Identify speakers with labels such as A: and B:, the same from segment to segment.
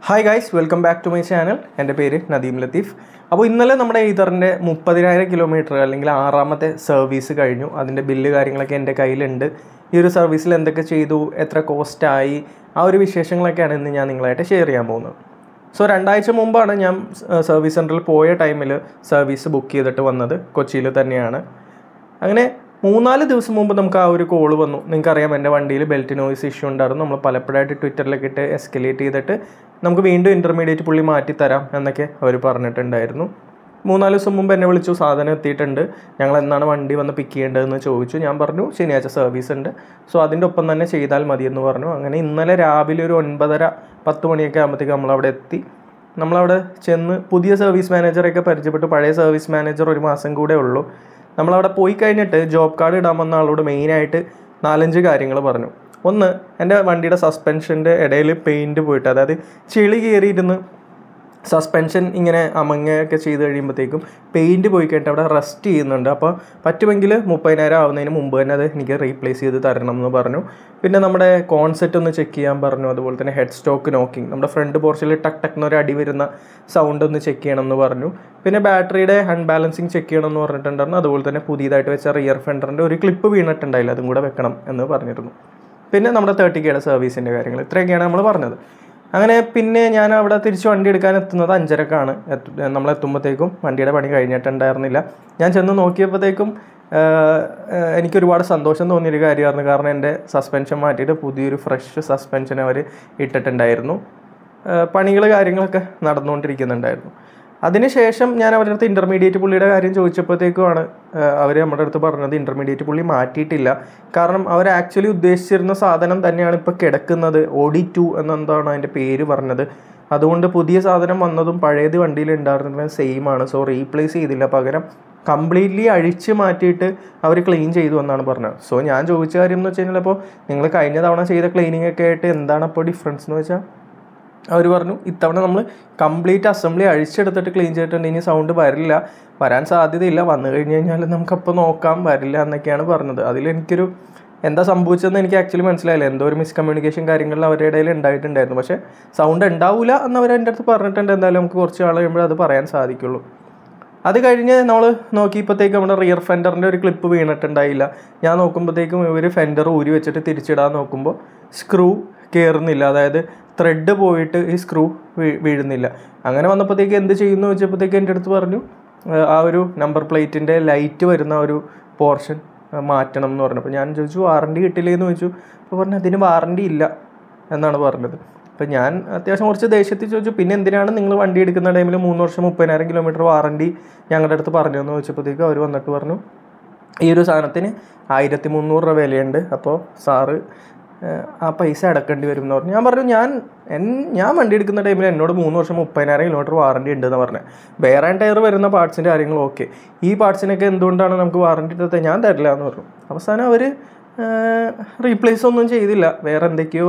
A: hi guys welcome back to my channel എൻ്റെ പേര് നദീം ലത്തീഫ് അപ്പോൾ ഇന്നലെ നമ്മുടെ ഈതറിൻ്റെ മുപ്പതിനായിരം കിലോമീറ്റർ അല്ലെങ്കിൽ ആറാമത്തെ സർവീസ് കഴിഞ്ഞു അതിൻ്റെ ബില്ല് കാര്യങ്ങളൊക്കെ എൻ്റെ കയ്യിലുണ്ട് ഈ ഒരു സർവീസിൽ എന്തൊക്കെ ചെയ്തു എത്ര കോസ്റ്റായി ആ ഒരു വിശേഷങ്ങളൊക്കെയാണ് ഇന്ന് ഞാൻ നിങ്ങളായിട്ട് ഷെയർ ചെയ്യാൻ പോകുന്നത് സോ രണ്ടാഴ്ച മുമ്പാണ് ഞാൻ സർവീസ് സെൻറ്ററിൽ പോയ ടൈമിൽ സർവീസ് ബുക്ക് ചെയ്തിട്ട് വന്നത് കൊച്ചിയിൽ തന്നെയാണ് അങ്ങനെ മൂന്നാല് ദിവസം മുമ്പ് നമുക്ക് ആ ഒരു കോൾ വന്നു നിങ്ങൾക്കറിയാം എൻ്റെ വണ്ടിയിൽ ബെൽറ്റ് നോയ്സ് ഇഷ്യൂ ഉണ്ടായിരുന്നു നമ്മൾ പലപ്പോഴായിട്ട് ട്വിറ്ററിലൊക്കെ ഇട്ട് എസ്കലേറ്റ് ചെയ്തിട്ട് നമുക്ക് വീണ്ടും ഇൻ്റർമീഡിയറ്റ് പുള്ളി മാറ്റിത്തരാം എന്നൊക്കെ അവർ പറഞ്ഞിട്ടുണ്ടായിരുന്നു മൂന്നാല് ദിവസം മുമ്പ് എന്നെ വിളിച്ചു സാധനം എത്തിയിട്ടുണ്ട് ഞങ്ങൾ എന്നാണ് വണ്ടി വന്ന് പിക്ക് ചെയ്യേണ്ടതെന്ന് ചോദിച്ചു ഞാൻ പറഞ്ഞു ശനിയാഴ്ച സർവീസ് ഉണ്ട് സോ അതിൻ്റെ ഒപ്പം തന്നെ ചെയ്താൽ മതി എന്ന് പറഞ്ഞു അങ്ങനെ ഇന്നലെ രാവിലെ ഒരു ഒൻപതര പത്ത് മണിയൊക്കെ ആകുമ്പോഴത്തേക്ക് നമ്മളവിടെ എത്തി നമ്മളവിടെ ചെന്ന് പുതിയ സർവീസ് മാനേജറൊക്കെ പരിചയപ്പെട്ടു പഴയ സർവീസ് മാനേജർ ഒരു മാസം കൂടെ ഉള്ളൂ നമ്മളവിടെ പോയി കഴിഞ്ഞിട്ട് ജോബ് കാർഡ് ഇടാൻ വന്ന ആളോട് മെയിനായിട്ട് നാലഞ്ച് കാര്യങ്ങൾ പറഞ്ഞു ഒന്ന് എൻ്റെ വണ്ടിയുടെ സസ്പെൻഷൻ്റെ ഇടയിൽ പെയിൻറ്റ് പോയിട്ട് അതായത് ചെളി കയറിയിരുന്ന് സസ്പെൻഷൻ ഇങ്ങനെ അമങ്ങയൊക്കെ ചെയ്ത് കഴിയുമ്പോഴത്തേക്കും പെയിൻറ്റ് പോയി കഴിഞ്ഞിട്ട് അവിടെ റെസ്റ്റ് ചെയ്യുന്നുണ്ട് അപ്പോൾ പറ്റുമെങ്കിൽ മുപ്പതിനായിരം ആവുന്നതിന് മുമ്പ് തന്നെ അത് എനിക്ക് റീപ്ലേസ് ചെയ്ത് തരണം എന്ന് പറഞ്ഞു പിന്നെ നമ്മുടെ കോൺസെറ്റ് ഒന്ന് ചെക്ക് ചെയ്യാൻ പറഞ്ഞു അതുപോലെ തന്നെ ഹെഡ് സ്റ്റോക്ക് നോക്കിങ് നമ്മുടെ ഫ്രണ്ട് പോർച്ചിൽ ടക്ക് ടക്ക് എന്നൊരു അടി വരുന്ന സൗണ്ട് ഒന്ന് ചെക്ക് ചെയ്യണം എന്ന് പറഞ്ഞു പിന്നെ ബാറ്ററിയുടെ അൺബാലൻസിങ് ചെക്ക് ചെയ്യണം എന്ന് പറഞ്ഞിട്ടുണ്ടായിരുന്നു അതുപോലെ തന്നെ പുതിയതായിട്ട് വെച്ച റിയർ ഫെൻഡറിൻ്റെ ഒരു ക്ലിപ്പ് വീണിട്ടുണ്ടായില്ല അതും കൂടെ വെക്കണം എന്ന് പറഞ്ഞിരുന്നു പിന്നെ നമ്മുടെ തേർട്ടി കെയുടെ സർവീസിൻ്റെ കാര്യങ്ങൾ ഇത്രയൊക്കെയാണ് നമ്മൾ പറഞ്ഞത് അങ്ങനെ പിന്നെ ഞാൻ അവിടെ തിരിച്ച് വണ്ടി എടുക്കാൻ എത്തുന്നത് അഞ്ചരക്കാണ് എത്തു നമ്മൾ എത്തുമ്പോഴത്തേക്കും വണ്ടിയുടെ പണി കഴിഞ്ഞിട്ടുണ്ടായിരുന്നില്ല ഞാൻ ചെന്ന് നോക്കിയപ്പോഴത്തേക്കും എനിക്ക് ഒരുപാട് സന്തോഷം തോന്നിയൊരു കാര്യമായിരുന്നു കാരണം എൻ്റെ സസ്പെൻഷൻ മാറ്റിയിട്ട് പുതിയൊരു ഫ്രഷ് സസ്പെൻഷൻ അവർ ഇട്ടിട്ടുണ്ടായിരുന്നു പണികൾ കാര്യങ്ങളൊക്കെ നടന്നുകൊണ്ടിരിക്കുന്നുണ്ടായിരുന്നു അതിനുശേഷം ഞാൻ അവരുടെ അടുത്ത് ഇൻ്റർമീഡിയറ്റ് പുള്ളിയുടെ കാര്യം ചോദിച്ചപ്പോഴത്തേക്കുമാണ് അവർ നമ്മുടെ അടുത്ത് പറഞ്ഞത് ഇൻ്റർമീഡിയറ്റ് പുള്ളി മാറ്റിയിട്ടില്ല കാരണം അവർ ആക്ച്വലി ഉദ്ദേശിച്ചിരുന്ന സാധനം തന്നെയാണ് ഇപ്പോൾ കിടക്കുന്നത് ഓഡി ടു എന്നെന്താണ് അതിൻ്റെ പേര് പറഞ്ഞത് അതുകൊണ്ട് പുതിയ സാധനം വന്നതും പഴയത് വണ്ടിയിൽ ഉണ്ടായിരുന്നത് സെയിം ആണ് സോ റീപ്ലേസ് ചെയ്തില്ല പകരം കംപ്ലീറ്റ്ലി അഴിച്ച് മാറ്റിയിട്ട് അവർ ക്ലീൻ ചെയ്തു എന്നാണ് പറഞ്ഞത് സോ ഞാൻ ചോദിച്ച കാര്യം എന്ന് വെച്ച് കഴിഞ്ഞാൽ അപ്പോൾ നിങ്ങൾ കഴിഞ്ഞ തവണ ചെയ്ത ക്ലീനിങ് ഒക്കെ ആയിട്ട് എന്താണ് അപ്പോൾ ഡിഫറൻസ് എന്ന് വെച്ചാൽ അവർ പറഞ്ഞു ഇത്തവണ നമ്മൾ കംപ്ലീറ്റ് അസംബ്ലി അഴിച്ചെടുത്തിട്ട് ക്ലീൻ ചെയ്തിട്ടുണ്ട് ഇനി സൗണ്ട് വരില്ല വരാൻ സാധ്യതയില്ല വന്നു കഴിഞ്ഞ് കഴിഞ്ഞാൽ നമുക്കപ്പോൾ നോക്കാം വരില്ല എന്നൊക്കെയാണ് പറഞ്ഞത് അതിൽ എനിക്കൊരു എന്താ സംഭവിച്ചതെന്ന് എനിക്ക് ആക്ച്വലി മനസ്സിലായില്ല എന്തോ ഒരു മിസ്കമ്മ്യൂണിക്കേഷൻ കാര്യങ്ങളിൽ അവരുടെ ഇടയിൽ ഉണ്ടായിട്ടുണ്ടായിരുന്നു പക്ഷേ സൗണ്ട് ഉണ്ടാവില്ല എന്ന് അവർ എൻ്റെ അടുത്ത് പറഞ്ഞിട്ടുണ്ട് എന്തായാലും നമുക്ക് കുറച്ച് നാൾ കഴിയുമ്പോൾ അത് പറയാൻ സാധിക്കുള്ളൂ അത് കഴിഞ്ഞ് നമ്മൾ നോക്കിയപ്പോഴത്തേക്കും നമ്മുടെ റിയർ ഫെൻഡറിൻ്റെ ഒരു ക്ലിപ്പ് വീണിട്ടുണ്ടായില്ല ഞാൻ നോക്കുമ്പോഴത്തേക്കും ഇവർ ഫെൻഡർ ഊരി വെച്ചിട്ട് തിരിച്ചിടാൻ നോക്കുമ്പോൾ സ്ക്രൂ കയറുന്നില്ല അതായത് ത്രെഡ് പോയിട്ട് ഈ സ്ക്രൂ വീഴുന്നില്ല അങ്ങനെ വന്നപ്പോഴത്തേക്ക് എന്ത് ചെയ്യുന്നു വെച്ചപ്പോഴത്തേക്ക് എൻ്റെ അടുത്ത് പറഞ്ഞു ആ ഒരു നമ്പർ പ്ലേറ്റിൻ്റെ ലൈറ്റ് വരുന്ന ഒരു പോർഷൻ മാറ്റണം എന്ന് പറഞ്ഞു അപ്പോൾ ഞാൻ ചോദിച്ചു വാറണ്ടി കിട്ടില്ലേ എന്ന് ചോദിച്ചു അപ്പോൾ പറഞ്ഞു അതിന് വാറണ്ടി ഇല്ല എന്നാണ് പറഞ്ഞത് അപ്പോൾ ഞാൻ അത്യാവശ്യം കുറച്ച് ദേഷ്യത്തിൽ ചോദിച്ചു പിന്നെ എന്തിനാണ് നിങ്ങൾ വണ്ടി എടുക്കുന്ന ടൈമിൽ മൂന്ന് വർഷം മുപ്പതിനായിരം കിലോമീറ്റർ വാറണ്ടി ഞങ്ങളുടെ അടുത്ത് പറഞ്ഞു എന്ന് ചോദിച്ചപ്പോഴത്തേക്ക് അവർ വന്നിട്ട് പറഞ്ഞു ഈ ഒരു സാധനത്തിന് ആയിരത്തി മുന്നൂറ് രൂപ വിലയുണ്ട് അപ്പോൾ സാറ് ആ പൈസ അടക്കേണ്ടി വരും എന്ന് പറഞ്ഞു ഞാൻ പറഞ്ഞു ഞാൻ എൻ ഞാൻ വണ്ടി എടുക്കുന്ന ടൈമിൽ എന്നോട് മൂന്ന് വർഷം മുപ്പതിനായിരം കിലോമീറ്റർ വാറണ്ടി ഉണ്ടെന്ന് പറഞ്ഞത് വേറെ ടയർ വരുന്ന പാർട്സിൻ്റെ കാര്യങ്ങൾ ഓക്കെ ഈ പാർട്സിനൊക്കെ എന്തുകൊണ്ടാണ് നമുക്ക് വാറണ്ടി എടുത്തത് ഞാൻ തരില്ല എന്ന് പറഞ്ഞു അവസാനം അവർ റീപ്ലേസ് ഒന്നും ചെയ്തില്ല വേറെ എന്തൊക്കെയോ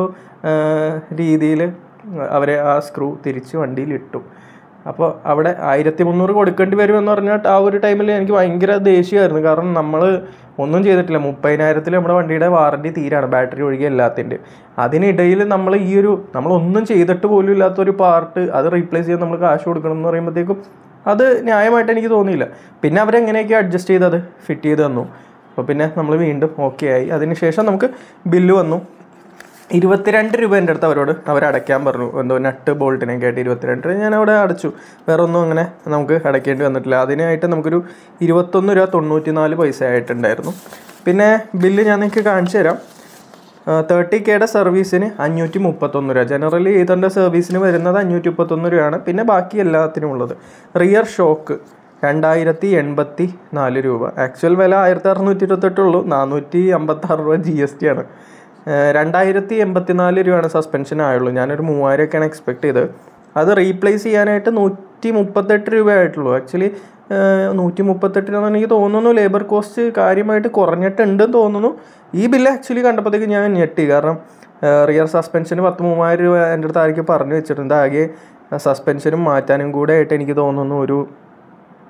A: രീതിയിൽ അവരെ ആ സ്ക്രൂ തിരിച്ച് വണ്ടിയിൽ ഇട്ടു അപ്പോൾ അവിടെ ആയിരത്തി മുന്നൂറ് കൊടുക്കേണ്ടി വരുമെന്ന് പറഞ്ഞാൽ ആ ഒരു ടൈമിൽ എനിക്ക് ഭയങ്കര ദേഷ്യമായിരുന്നു കാരണം നമ്മൾ ഒന്നും ചെയ്തിട്ടില്ല മുപ്പതിനായിരത്തിൽ നമ്മുടെ വണ്ടിയുടെ വാറണ്ടി തീരാണ് ബാറ്ററി ഒഴികെ എല്ലാത്തിൻ്റെ അതിനിടയിൽ നമ്മൾ ഈ ഒരു നമ്മളൊന്നും ചെയ്തിട്ട് പോലും ഇല്ലാത്തൊരു പാർട്ട് അത് റീപ്ലേസ് ചെയ്യാൻ നമ്മൾ കാശ് കൊടുക്കണം എന്ന് പറയുമ്പോഴത്തേക്കും അത് ന്യായമായിട്ട് എനിക്ക് തോന്നിയില്ല പിന്നെ അവരെങ്ങനെയൊക്കെ അഡ്ജസ്റ്റ് ചെയ്ത് അത് ഫിറ്റ് ചെയ്ത് തന്നു അപ്പോൾ പിന്നെ നമ്മൾ വീണ്ടും ഓക്കെ ആയി അതിനുശേഷം നമുക്ക് ബില്ല് വന്നു ഇരുപത്തിരണ്ട് രൂപ എൻ്റെ അടുത്ത് അവരോട് അവരടയ്ക്കാൻ പറഞ്ഞു എന്തോ നട്ട് ബോൾട്ടിനൊക്കെ ആയിട്ട് ഇരുപത്തിരണ്ട് ഞാൻ അവിടെ അടച്ചു വേറെ ഒന്നും അങ്ങനെ നമുക്ക് അടയ്ക്കേണ്ടി വന്നിട്ടില്ല അതിനായിട്ട് നമുക്കൊരു ഇരുപത്തൊന്ന് രൂപ തൊണ്ണൂറ്റി നാല് പൈസ ആയിട്ടുണ്ടായിരുന്നു പിന്നെ ബില്ല് ഞാൻ നിങ്ങൾക്ക് കാണിച്ചു തരാം തേർട്ടി കെയുടെ സർവീസിന് അഞ്ഞൂറ്റി മുപ്പത്തൊന്ന് രൂപ ജനറലി ഏതറിൻ്റെ സർവീസിന് വരുന്നത് അഞ്ഞൂറ്റി മുപ്പത്തൊന്ന് രൂപയാണ് പിന്നെ ബാക്കി എല്ലാത്തിനും ഉള്ളത് റിയർ ഷോക്ക് രണ്ടായിരത്തി എൺപത്തി നാല് രൂപ ആക്ച്വൽ വില ആയിരത്തി അറുന്നൂറ്റി ഇരുപത്തെട്ടുള്ളൂ നാനൂറ്റി അമ്പത്താറ് രൂപ ജി എസ് ടി ആണ് രണ്ടായിരത്തി എൺപത്തിനാല് രൂപയാണ് സസ്പെൻഷൻ ആയുള്ളൂ ഞാനൊരു മൂവായിരമൊക്കെയാണ് എക്സ്പെക്ട് ചെയ്തത് അത് റീപ്ലേസ് ചെയ്യാനായിട്ട് നൂറ്റി മുപ്പത്തെട്ട് രൂപ ആയിട്ടുള്ളൂ ആക്ച്വലി നൂറ്റി മുപ്പത്തെട്ട് രൂപ എനിക്ക് തോന്നുന്നു ലേബർ കോസ്റ്റ് കാര്യമായിട്ട് കുറഞ്ഞിട്ടുണ്ടെന്ന് തോന്നുന്നു ഈ ബില്ല് ആക്ച്വലി കണ്ടപ്പോഴത്തേക്ക് ഞാൻ ഞെട്ടി കാരണം റിയർ സസ്പെൻഷന് പത്ത് മൂവായിരം രൂപ എൻ്റെ അടുത്ത് ആയിരിക്കും പറഞ്ഞു വെച്ചിട്ടുണ്ട് ആകെ സസ്പെൻഷനും മാറ്റാനും കൂടെ ആയിട്ട് എനിക്ക് തോന്നുന്നു ഒരു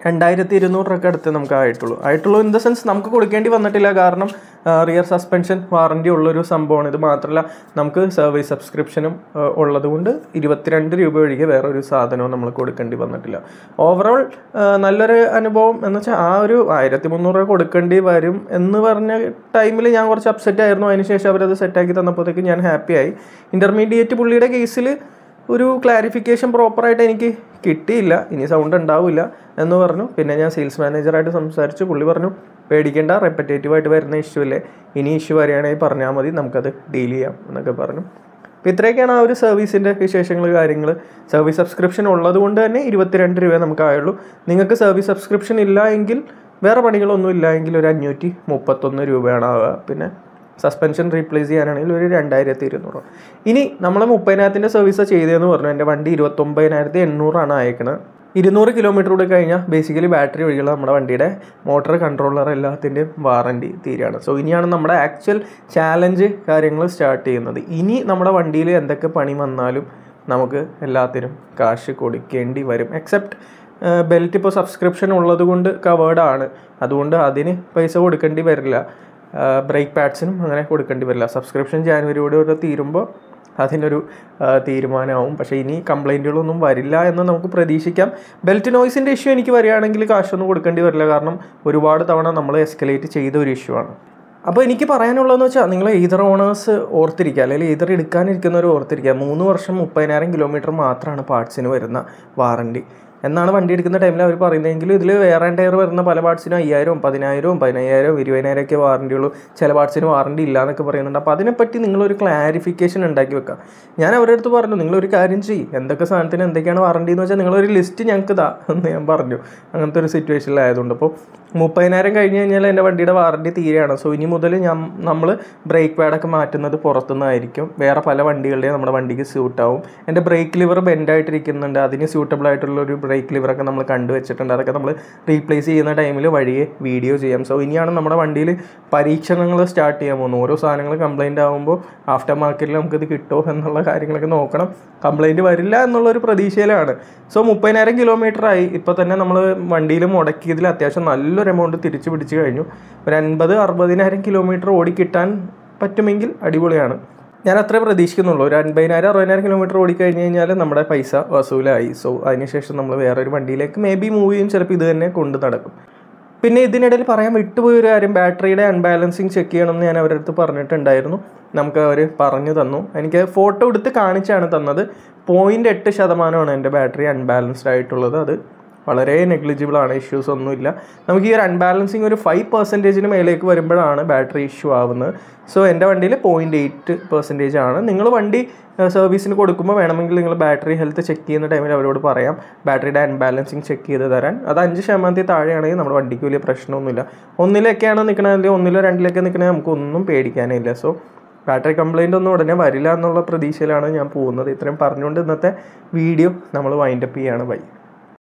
A: രണ്ടായിരത്തി ഇരുന്നൂറ് രൂപ അടുത്ത് നമുക്ക് ആയിട്ടുള്ളൂ ആയിട്ടുള്ളൂ ഇൻ ദ സെൻസ് നമുക്ക് കൊടുക്കേണ്ടി വന്നിട്ടില്ല കാരണം റിയർ സസ്പെൻഷൻ വാറണ്ടി ഉള്ളൊരു സംഭവമാണ് ഇത് മാത്രമല്ല നമുക്ക് സർവീസ് സബ്സ്ക്രിപ്ഷനും ഉള്ളത് കൊണ്ട് ഇരുപത്തിരണ്ട് രൂപ ഒഴികെ വേറെ ഒരു സാധനവും നമ്മൾ കൊടുക്കേണ്ടി വന്നിട്ടില്ല ഓവറോൾ നല്ലൊരു അനുഭവം എന്ന് വെച്ചാൽ ആ ഒരു ആയിരത്തി മുന്നൂറ് രൂപ കൊടുക്കേണ്ടി വരും എന്ന് പറഞ്ഞ ടൈമിൽ ഞാൻ കുറച്ച് അപ്സെറ്റ് ആയിരുന്നു അതിനുശേഷം അവരത് സെറ്റാക്കി തന്നപ്പോഴത്തേക്ക് ഞാൻ ഹാപ്പിയായി ഇൻ്റർമീഡിയറ്റ് പുള്ളിയുടെ കേസിൽ ഒരു ക്ലാരിഫിക്കേഷൻ പ്രോപ്പറായിട്ട് എനിക്ക് കിട്ടിയില്ല ഇനി സൗണ്ട് ഉണ്ടാവില്ല എന്ന് പറഞ്ഞു പിന്നെ ഞാൻ സെയിൽസ് മാനേജറായിട്ട് സംസാരിച്ചു പുള്ളി പറഞ്ഞു പേടിക്കേണ്ട റെപ്പറ്റേറ്റീവായിട്ട് വരുന്ന ഇഷ്യൂ അല്ലേ ഇനി ഇഷ്യൂ വരികയാണെങ്കിൽ പറഞ്ഞാൽ മതി നമുക്കത് ഡീൽ ചെയ്യാം എന്നൊക്കെ പറഞ്ഞു അപ്പോൾ ഇത്രയൊക്കെയാണ് ആ ഒരു സർവീസിൻ്റെ വിശേഷങ്ങൾ കാര്യങ്ങൾ സർവീസ് സബ്സ്ക്രിപ്ഷൻ ഉള്ളത് കൊണ്ട് തന്നെ ഇരുപത്തിരണ്ട് രൂപ നമുക്ക് ആയുള്ളൂ നിങ്ങൾക്ക് സർവീസ് സബ്സ്ക്രിപ്ഷൻ ഇല്ല എങ്കിൽ വേറെ പണികളൊന്നും ഇല്ല എങ്കിൽ ഒരു അഞ്ഞൂറ്റി മുപ്പത്തൊന്ന് രൂപയാണ് ആവുക പിന്നെ സസ്പെൻഷൻ റീപ്ലേസ് ചെയ്യാനാണെങ്കിൽ ഒരു രണ്ടായിരത്തി ഇരുന്നൂറ് ഇനി നമ്മൾ മുപ്പതിനായിരത്തിൻ്റെ സർവീസ് ചെയ്തതെന്ന് പറഞ്ഞു എൻ്റെ വണ്ടി ഇരുപത്തൊമ്പതിനായിരത്തി എണ്ണൂറാണ് അയക്കുന്നത് ഇരുന്നൂറ് കിലോമീറ്റർ കൂടെ കഴിഞ്ഞാൽ ബേസിക്കലി ബാറ്ററി ഒഴികെ നമ്മുടെ വണ്ടിയുടെ മോട്ടോർ കൺട്രോളർ എല്ലാത്തിൻ്റെയും വാറണ്ടി തീരുകയാണ് സോ ഇനിയാണ് നമ്മുടെ ആക്ച്വൽ ചാലഞ്ച് കാര്യങ്ങൾ സ്റ്റാർട്ട് ചെയ്യുന്നത് ഇനി നമ്മുടെ വണ്ടിയിൽ എന്തൊക്കെ പണി വന്നാലും നമുക്ക് എല്ലാത്തിനും കാശ് കൊടുക്കേണ്ടി വരും എക്സെപ്റ്റ് ബെൽറ്റ് ഇപ്പോൾ സബ്സ്ക്രിപ്ഷൻ ഉള്ളത് കൊണ്ട് കവേർഡ് ആണ് അതുകൊണ്ട് അതിന് പൈസ കൊടുക്കേണ്ടി വരില്ല ബ്രേക്ക് പാഡ്സിനും അങ്ങനെ കൊടുക്കേണ്ടി വരില്ല സബ്സ്ക്രിപ്ഷൻ ജാനുവരിയോടെ ഒരു തീരുമ്പോൾ അതിനൊരു തീരുമാനമാവും പക്ഷേ ഇനി കംപ്ലൈൻറ്റുകളൊന്നും വരില്ല എന്ന് നമുക്ക് പ്രതീക്ഷിക്കാം ബെൽറ്റ് നോയ്സിൻ്റെ ഇഷ്യൂ എനിക്ക് വരികയാണെങ്കിൽ കാശൊന്നും കൊടുക്കേണ്ടി വരില്ല കാരണം ഒരുപാട് തവണ നമ്മൾ എസ്കലേറ്റ് ചെയ്ത ഒരു ഇഷ്യൂ ആണ് അപ്പോൾ എനിക്ക് പറയാനുള്ളതെന്ന് വെച്ചാൽ നിങ്ങൾ ഈതർ ഓണേഴ്സ് ഓർത്തിരിക്കുക അല്ലെങ്കിൽ ഈതർ എടുക്കാനിരിക്കുന്നവർ ഓർത്തിരിക്കുക മൂന്ന് വർഷം മുപ്പതിനായിരം കിലോമീറ്റർ മാത്രമാണ് പാർട്സിന് വരുന്ന വാറണ്ടി എന്നാണ് വണ്ടി എടുക്കുന്ന ടൈമിൽ അവർ പറയുന്നതെങ്കിൽ ഇതിൽ വേറെ ടയർ വരുന്ന പല പാർട്സിനും അയ്യായിരവും പതിനായിരവും പതിനയ്യായിരവും ഇരുപതിനായിരം ഒക്കെ വാറണ്ടി ഉള്ളൂ ചില പാർട്സിന് വാറണ്ടി ഇല്ല എന്നൊക്കെ പറയുന്നുണ്ട് അപ്പോൾ അതിനെപ്പറ്റി നിങ്ങളൊരു ക്ലാരിഫിക്കേഷൻ ഉണ്ടാക്കി വെക്കുക ഞാൻ അവരുടെ അടുത്ത് പറഞ്ഞു നിങ്ങളൊരു കാര്യം ചെയ്യും എന്തൊക്കെ സാധനത്തിന് എന്തൊക്കെയാണ് വാറണ്ടി എന്ന് വെച്ചാൽ നിങ്ങളൊരു ലിസ്റ്റ് ഞങ്ങൾക്ക് ഇതാ എന്ന് ഞാൻ പറഞ്ഞു അങ്ങനത്തെ ഒരു സിറ്റുവേഷനിലായതുകൊണ്ട് അപ്പോൾ മുപ്പതിനായിരം കഴിഞ്ഞ് കഴിഞ്ഞാൽ എൻ്റെ വണ്ടിയുടെ വാറണ്ടി തീരെയാണ് സോ ഇനി മുതൽ ഞാൻ നമ്മൾ ബ്രേക്ക് പാഡൊക്കെ മാറ്റുന്നത് പുറത്തുനിന്നായിരിക്കും വേറെ പല വണ്ടികളുടെയും നമ്മുടെ വണ്ടിക്ക് സ്യൂട്ടാവും എൻ്റെ ബ്രേക്ക് ലിവർ ബെൻഡായിട്ടിരിക്കുന്നുണ്ട് അതിന് സ്യൂട്ടബിൾ ആയിട്ടുള്ള ഒരു ബ്രേക്ക് ലിവറൊക്കെ നമ്മൾ കണ്ടുവച്ചിട്ടുണ്ട് അതൊക്കെ നമ്മൾ റീപ്ലേസ് ചെയ്യുന്ന ടൈമിൽ വഴിയെ വീഡിയോ ചെയ്യാം സോ ഇനിയാണ് നമ്മുടെ വണ്ടിയിൽ പരീക്ഷണങ്ങൾ സ്റ്റാർട്ട് ചെയ്യാൻ പോകുന്നത് ഓരോ സാധനങ്ങൾ കംപ്ലൈൻ്റ് ആകുമ്പോൾ ആഫ്റ്റർ മാർക്കറ്റിൽ നമുക്കിത് കിട്ടുമോ എന്നുള്ള കാര്യങ്ങളൊക്കെ നോക്കണം കംപ്ലൈൻറ്റ് വരില്ല എന്നുള്ളൊരു പ്രതീക്ഷയിലാണ് സോ മുപ്പതിനായിരം കിലോമീറ്റർ ആയി ഇപ്പോൾ തന്നെ നമ്മൾ വണ്ടിയിൽ മുടക്കിയതിൽ അത്യാവശ്യം നല്ലൊരു എമൗണ്ട് തിരിച്ചു പിടിച്ചു കഴിഞ്ഞു ഒരു അൻപത് അറുപതിനായിരം കിലോമീറ്റർ ഓടിക്കിട്ടാൻ പറ്റുമെങ്കിൽ അടിപൊളിയാണ് ഞാൻ അത്രേ പ്രതീക്ഷിക്കുന്നുള്ളൂ ഒരു അൻപതിനായിരം അറുപതിനായിരം കിലോമീറ്റർ ഓടിക്കഴിഞ്ഞ് കഴിഞ്ഞാൽ നമ്മുടെ പൈസ വസൂലായി സോ അതിനുശേഷം നമ്മൾ വേറൊരു വണ്ടിയിലേക്ക് മേ ബി മൂവ് ചെയ്യും ചിലപ്പോൾ ഇത് തന്നെ കൊണ്ട് നടക്കും പിന്നെ ഇതിനിടയിൽ പറയാൻ വിട്ടുപോയ ഒരു കാര്യം ബാറ്ററിയുടെ അൺബാലൻസിങ് ചെക്ക് ചെയ്യണം എന്ന് ഞാൻ അവരുടെ അടുത്ത് പറഞ്ഞിട്ടുണ്ടായിരുന്നു നമുക്ക് അവർ പറഞ്ഞു തന്നു എനിക്ക് ഫോട്ടോ എടുത്ത് കാണിച്ചാണ് തന്നത് പോയിൻ്റ് എട്ട് ശതമാനമാണ് എൻ്റെ ബാറ്ററി അൺബാലൻസ്ഡ് ആയിട്ടുള്ളത് അത് വളരെ നെഗ്ലിജിബിൾ ആണ് ഇഷ്യൂസ് ഒന്നുമില്ല നമുക്ക് ഈ ഒരു അൺബാലൻസിങ് ഒരു ഫൈവ് പെർസെൻറ്റേജിന് മേലേക്ക് വരുമ്പോഴാണ് ബാറ്ററി ഇഷ്യൂ ആവുന്നത് സോ എൻ്റെ വണ്ടിയിൽ പോയിൻറ്റ് എയ്റ്റ് പെർസെൻറ്റേജ് ആണ് നിങ്ങൾ വണ്ടി സർവീസിന് കൊടുക്കുമ്പോൾ വേണമെങ്കിൽ നിങ്ങൾ ബാറ്ററി ഹെൽത്ത് ചെക്ക് ചെയ്യുന്ന ടൈമിൽ അവരോട് പറയാം ബാറ്ററിയുടെ അൺബാലൻസിങ് ചെക്ക് ചെയ്ത് തരാൻ അത് അഞ്ച് ശതമാനത്തിൽ താഴെയാണെങ്കിൽ നമ്മുടെ വണ്ടിക്ക് വലിയ പ്രശ്നമൊന്നുമില്ല ഒന്നിലൊക്കെയാണ് നിൽക്കണത് അല്ലെങ്കിൽ ഒന്നിലോ രണ്ടിലൊക്കെ നിൽക്കണേ നമുക്കൊന്നും പേടിക്കാനേ ഇല്ല സോ ബാറ്ററി കംപ്ലൈൻ്റ് ഒന്നും ഉടനെ വരില്ല എന്നുള്ള പ്രതീക്ഷയിലാണ് ഞാൻ പോകുന്നത് ഇത്രയും പറഞ്ഞുകൊണ്ട് ഇന്നത്തെ വീഡിയോ നമ്മൾ വൈൻഡപ്പ് ചെയ്യാണ് ബൈ